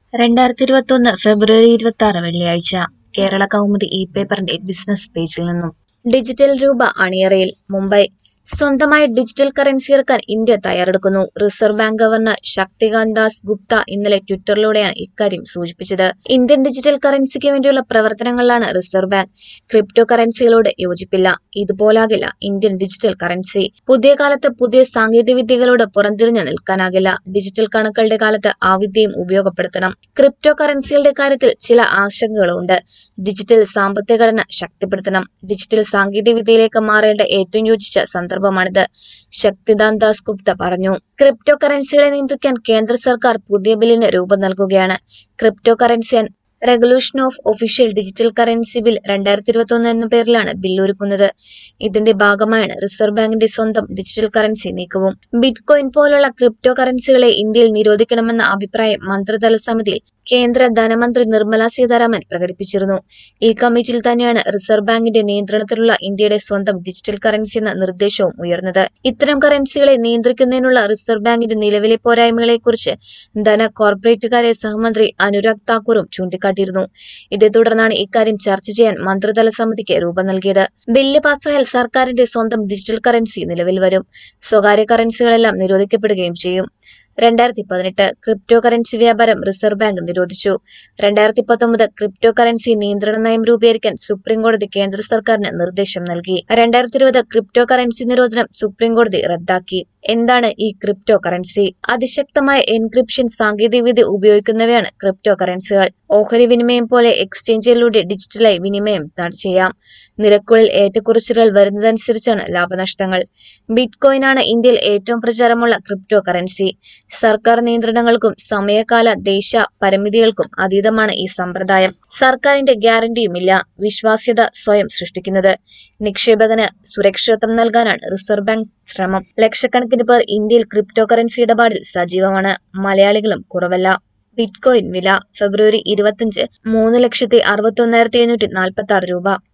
രണ്ടായിരത്തി ഇരുപത്തൊന്ന് ഫെബ്രുവരി ഇരുപത്തി ആറ് വെള്ളിയാഴ്ച കേരള കൗമുദി ഇ പേപ്പറിന്റെ ബിസിനസ് പേജിൽ നിന്നും ഡിജിറ്റൽ രൂപ അണിയറയിൽ മുംബൈ സ്വന്തമായി ഡിജിറ്റൽ കറൻസി ഇറക്കാൻ ഇന്ത്യ തയ്യാറെടുക്കുന്നു reserve bank governor Shaktikanta Das Gupta ഇന്നലെ ട്വിറ്ററിലൂടെയാണ് ഇക്കാര്യം സൂചിപ്പിച്ചത് ഇന്ത്യൻ ഡിജിറ്റൽ കറൻസിക്ക് വേണ്ടിയുള്ള പ്രവർത്തനങ്ങളിലാണ് റിസർവ് ബാങ്ക് ക്രിപ്റ്റോ കറൻസികളോട് യോജിപ്പില്ല ഇതുപോലാകില്ല ഇന്ത്യൻ ഡിജിറ്റൽ കറൻസി പുതിയ കാലത്ത് പുതിയ സാങ്കേതിക വിദ്യകളോട് പുറംതിരിഞ്ഞു നിൽക്കാനാകില്ല ഡിജിറ്റൽ കണക്കുകളുടെ കാലത്ത് ആ വിദ്യയും ഉപയോഗപ്പെടുത്തണം ക്രിപ്റ്റോ കറൻസികളുടെ കാര്യത്തിൽ ചില ആശങ്കകളുണ്ട് ഡിജിറ്റൽ സാമ്പത്തിക ഘടന ശക്തിപ്പെടുത്തണം ഡിജിറ്റൽ സാങ്കേതിക വിദ്യയിലേക്ക് മാറേണ്ട ഏറ്റവും യോജിച്ച സന്ദർഭമാണിത് ശക്തിദാന്ത് ദാസ് ഗുപ്ത പറഞ്ഞു ക്രിപ്റ്റോ കറൻസികളെ നിയന്ത്രിക്കാൻ കേന്ദ്ര സർക്കാർ പുതിയ ബില്ലിന് രൂപം നൽകുകയാണ് crypto currency and regulation of official digital currency bill രണ്ടായിരത്തി ഇരുപത്തി ഒന്ന് എന്ന പേരിലാണ് ബിൽ ഒരുക്കുന്നത് ഇതിന്റെ ഭാഗമായാണ് റിസർവ് ബാങ്കിന്റെ സ്വന്തം ഡിജിറ്റൽ കറൻസി നീക്കവും ബിറ്റ്കോയിൻ പോലുള്ള ക്രിപ്റ്റോ കറൻസികളെ ഇന്ത്യയിൽ നിരോധിക്കണമെന്ന അഭിപ്രായം മന്ത്രിതല സമിതിയിൽ കേന്ദ്ര ധനമന്ത്രി നിർമ്മല സീതാരാമൻ പ്രകടിപ്പിച്ചിരുന്നു ഈ കമ്മിറ്റിയിൽ തന്നെയാണ് റിസർവ് ബാങ്കിന്റെ നിയന്ത്രണത്തിലുള്ള ഇന്ത്യയുടെ സ്വന്തം ഡിജിറ്റൽ കറൻസി എന്ന നിർദ്ദേശവും ഉയർന്നത് ഇത്തരം കറൻസികളെ നിയന്ത്രിക്കുന്നതിനുള്ള റിസർവ് ബാങ്കിന്റെ നിലവിലെ പോരായ്മകളെക്കുറിച്ച് ധന കോർപ്പറേറ്റുകാരെ സഹമന്ത്രി അനുരാഗ് താക്കൂറും ചൂണ്ടിക്കാട്ടിയിരുന്നു ഇതേ തുടർന്നാണ് ഇക്കാര്യം ചർച്ച ചെയ്യാൻ മന്ത്രിതല സമിതിക്ക് രൂപം നൽകിയത് ബില്ല് പാസ്സായാൽ സർക്കാരിന്റെ സ്വന്തം ഡിജിറ്റൽ കറൻസി നിലവിൽ വരും സ്വകാര്യ കറൻസികളെല്ലാം നിരോധിക്കപ്പെടുകയും ചെയ്യും രണ്ടായിരത്തി പതിനെട്ട് ക്രിപ്റ്റോ കറൻസി വ്യാപാരം റിസർവ് ബാങ്ക് നിരോധിച്ചു രണ്ടായിരത്തി പത്തൊമ്പത് ക്രിപ്റ്റോ കറൻസി നിയന്ത്രണ നയം രൂപീകരിക്കാൻ സുപ്രീം കോടതി കേന്ദ്ര സർക്കാരിന് നിർദ്ദേശം നൽകി രണ്ടായിരത്തി ഇരുപത് ക്രിപ്റ്റോ കറൻസി നിരോധനം സുപ്രീം കോടതി റദ്ദാക്കി എന്താണ് ഈ ക്രിപ്റ്റോ കറൻസി അതിശക്തമായ എൻക്രിപ്ഷൻ സാങ്കേതികവിദ്യ ഉപയോഗിക്കുന്നവയാണ് ക്രിപ്റ്റോ കറൻസികൾ ഓഹരി വിനിമയം പോലെ എക്സ്ചേഞ്ചിലൂടെ ഡിജിറ്റലായി വിനിമയം ന- ചെയ്യാം നിരക്കുകളിൽ ഏറ്റക്കുറച്ചിലുകൾ വരുന്നതനുസരിച്ചാണ് ലാഭനഷ്ടങ്ങൾ ബിറ്റ്കോയിൻ ആണ് ഇന്ത്യയിൽ ഏറ്റവും പ്രചാരമുള്ള ക്രിപ്റ്റോ കറൻസി സർക്കാർ നിയന്ത്രണങ്ങൾക്കും സമയകാല ദേശ പരിമിതികൾക്കും അതീതമാണ് ഈ സമ്പ്രദായം സർക്കാരിന്റെ ഗ്യാരണ്ടിയുമില്ല വിശ്വാസ്യത സ്വയം സൃഷ്ടിക്കുന്നത് നിക്ഷേപകന് സുരക്ഷിതത്വം നൽകാനാണ് റിസർവ് ബാങ്ക് ശ്രമം ലക്ഷക്കണക്കിന് പേർ ഇന്ത്യയിൽ ക്രിപ്റ്റോ കറൻസി ഇടപാടിൽ സജീവമാണ് മലയാളികളും കുറവല്ല ബിറ്റ്കോയിൻ വില ഫെബ്രുവരി ഇരുപത്തിയഞ്ച് മൂന്ന് ലക്ഷത്തി അറുപത്തി ഒന്നായിരത്തി എഴുന്നൂറ്റി നാൽപ്പത്തി ആറ് രൂപ